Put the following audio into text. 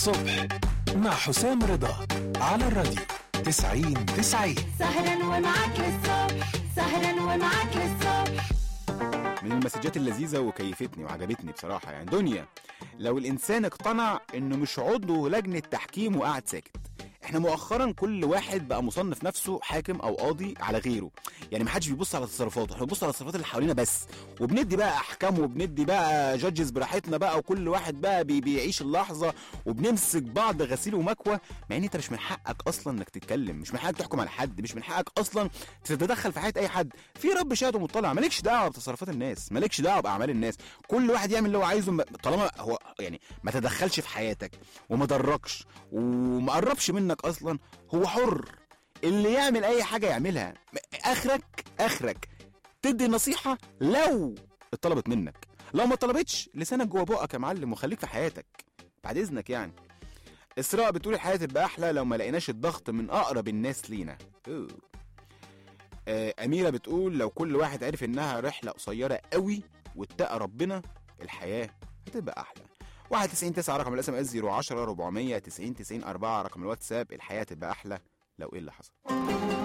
الصبح مع حسام رضا على الراديو 90 90 سهرا ومعاك للصبح سهرا ومعاك للصبح من المسجات اللذيذة وكيفتني وعجبتني بصراحة يعني دنيا لو الإنسان اقتنع إنه مش عضو لجنة تحكيم وقاعد ساكت احنا مؤخرا كل واحد بقى مصنف نفسه حاكم او قاضي على غيره يعني محدش بيبص على تصرفاته احنا بنبص على التصرفات اللي حوالينا بس وبندي بقى احكام وبندي بقى جادجز براحتنا بقى وكل واحد بقى بي بيعيش اللحظه وبنمسك بعض غسيل ومكوى مع ان انت مش من حقك اصلا انك تتكلم مش من حقك تحكم على حد مش من حقك اصلا تتدخل في حياه اي حد في رب شاهد ومطلع مالكش دعوه بتصرفات الناس مالكش دعوه باعمال الناس كل واحد يعمل اللي هو عايزه م- طالما هو يعني ما تدخلش في حياتك وما ضركش وما قربش منك اصلا هو حر اللي يعمل اي حاجه يعملها اخرك اخرك تدي نصيحه لو اتطلبت منك لو ما طلبتش لسانك جوه بقك يا معلم وخليك في حياتك بعد اذنك يعني اسراء بتقول الحياه تبقى احلى لو ما لقيناش الضغط من اقرب الناس لينا أوه. آه، اميره بتقول لو كل واحد عرف انها رحله قصيره قوي واتقى ربنا الحياه هتبقى احلى 91 9 رقم الاس ام اس 010 490 90 4 رقم الواتساب الحياه تبقى احلى لو ايه اللي حصل